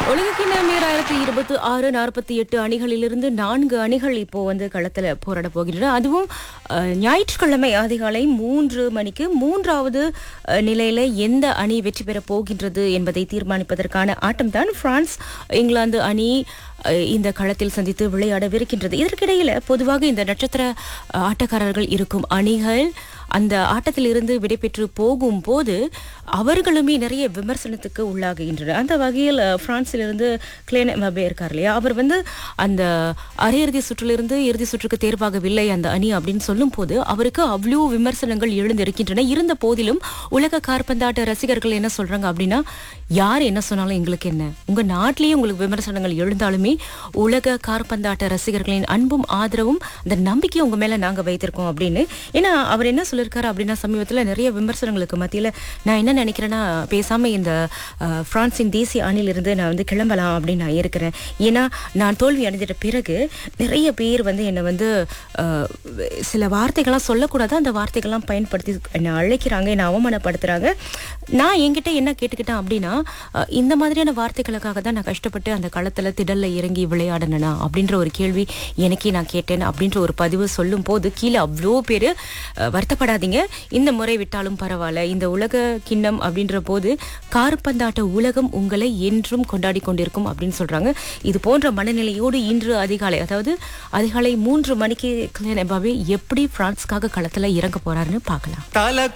உலகக்கிண்ணம் ஈராயிரத்தி இருபத்தி ஆறு நாற்பத்தி எட்டு அணிகளிலிருந்து நான்கு அணிகள் இப்போ வந்து களத்துல போராட போகின்றன அதுவும் அஹ், ஞாயிற்றுக்கிழமை அதிகாலை மூன்று மணிக்கு மூன்றாவது அஹ், நிலையில எந்த அணி வெற்றி பெறப் போகின்றது என்பதை தீர்மானிப்பதற்கான ஆட்டம்தான் பிரான்ஸ் இங்கிலாந்து அணி அஹ், இந்த களத்தில் சந்தித்து விளையாடவிருக்கின்றது இதற்கிடையில பொதுவாக இந்த நட்சத்திர அஹ், ஆட்டக்காரர்கள் இருக்கும் அணிகள் அந்த ஆட்டத்திலிருந்து விடைபெற்று போகும்போது அவர்களுமே நிறைய விமர்சனத்துக்கு உள்ளாகுகின்றனர் அந்த வகையில் அஹ், பிரான்சிலிருந்து கிளேன் எம்பாபே இருக்கார் இல்லையா அவர் வந்து அந்த அரையிறுதி சுற்றிலிருந்து இறுதி சுற்றுக்கு தேர்வாகவில்லை அந்த அணி அப்படின்னு சொல்லும் போது அவருக்கு அவ்வளோ விமர்சனங்கள் எழுந்திருக்கின்றன இருந்த போதிலும் உலக கார்பந்தாட்ட ரசிகர்கள் என்ன சொல்றாங்க அப்படின்னா யார் என்ன சொன்னாலும் எங்களுக்கு என்ன உங்க நாட்டிலேயே உங்களுக்கு விமர்சனங்கள் எழுந்தாலுமே உலக கார்பந்தாட்ட ரசிகர்களின் அன்பும் ஆதரவும் அந்த நம்பிக்கையை உங்க மேல நாங்க வைத்திருக்கோம் அப்படின்னு ஏன்னா அவர் என்ன சொல்லியிருக்காரு அப்படின்னா சமீபத்துல நிறைய விமர்சனங்களுக்கு மத்தியில நான் என்ன நினைக்கிறேன்னா பேசாம இந்த அஹ், பிரான்சின் தேசிய அணிலிருந்து நான் வந்து கிளம்பலாம் அப்படின்னு நான் இருக்கிறேன் ஏன்னா நான் தோல்வி அடைஞ்சிட்ட பிறகு நிறைய பேர் வந்து என்னை வந்து அஹ், சில வார்த்தைகள்லாம் சொல்லக்கூடாது அந்த வார்த்தைகள்லாம் பயன்படுத்தி என்னை அழைக்கிறாங்க என்னை அவமானப்படுத்துறாங்க நான் என்கிட்ட என்ன கேட்டுக்கிட்டேன் அப்படின்னா அஹ், இந்த மாதிரியான வார்த்தைகளுக்காக தான் நான் கஷ்டப்பட்டு அந்த களத்துல திடல்ல இறங்கி விளையாடினா அப்படின்ற ஒரு கேள்வி எனக்கே நான் கேட்டேன் அப்படின்ற ஒரு பதிவு சொல்லும் போது கீழே அவ்வளோ பேர் வருத்தப்படாதீங்க இந்த முறை விட்டாலும் பரவாயில்ல இந்த உலக கிண்ணம் அப்படின்ற போது கார்பந்தாட்ட உலகம் உங்களை என்றும் கொண்டாடி கொண்டிருக்கும் அப்படின்னு சொல்றாங்க இது போன்ற மனநிலையோடு இன்று அதிகாலை அதாவது அதிகாலை மூன்று மணிக்கு கிளியன் எம்பாவே எப்படி பிரான்ஸ்க்காக களத்துல இறங்க போறாருன்னு பார்க்கலாம் தல